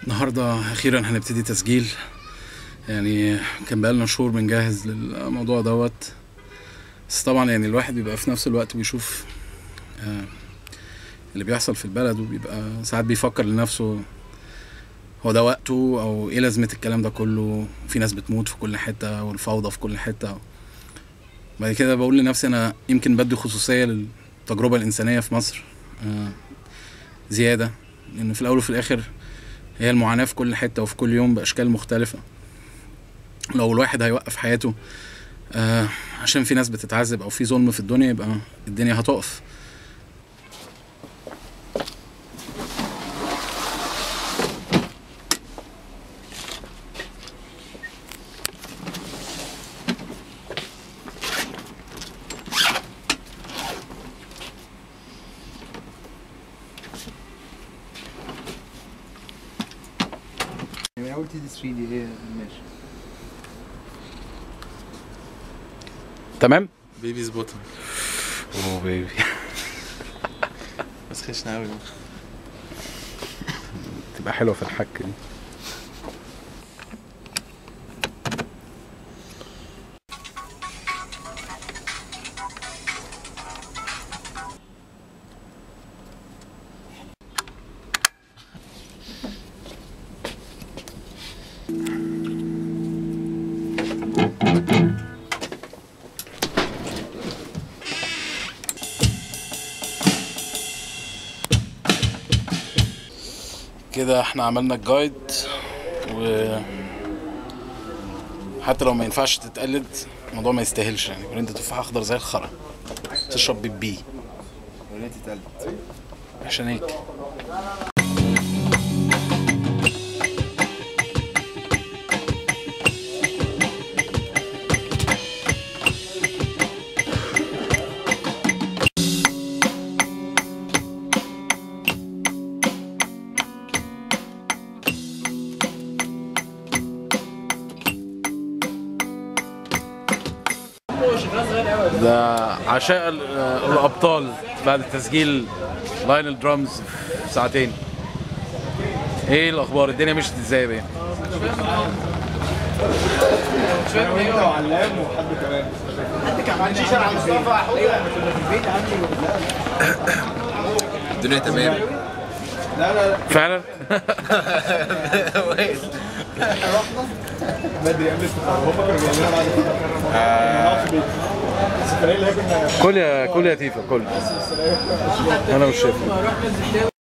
النهارده اخيرا هنبتدي تسجيل يعني كان بقالنا شهور بنجهز للموضوع دوت بس طبعا يعني الواحد بيبقى في نفس الوقت بيشوف آه، اللي بيحصل في البلد وبيبقى ساعات بيفكر لنفسه هو ده وقته او ايه لازمة الكلام ده كله في ناس بتموت في كل حتة والفوضى في كل حتة بعد كده بقول لنفسي انا يمكن بدي خصوصية للتجربة الانسانية في مصر آه، زيادة لان في الاول وفي الاخر هي المعاناة في كل حتة وفي كل يوم بأشكال مختلفة لو الواحد هيوقف حياته آه عشان في ناس بتتعذب أو في ظلم في الدنيا يبقى الدنيا هتقف يعني اول تي دي 3 دي ايه ماشي تمام؟ بيبي سبوتن اوه بيبي بس خشنا قوي تبقى حلوة في الحك دي كده احنا عملنا الجايد و حتى لو ما ينفعش تتقلد الموضوع ما يستاهلش يعني يقول انت تفاح اخضر زي الخرا تشرب بيبي وليه تتقلب عشان هيك ده عشاء ال- الابطال بعد تسجيل لاين الدرامز في ساعتين ايه الاخبار الدنيا مشيت ازاي بقى وانت وعلام وحد كمان حد كمان عندي شارع مصطفى ايوه انا كنا في البيت عندي الدنيا تمام لا لا لا فعلا رحنا بدري قبل السفر هم كانوا جايبينها بعد السفر ما نعرفش بيت السفريه اللي هي كنا كل يا كل يا تيفا كل انا مش شايف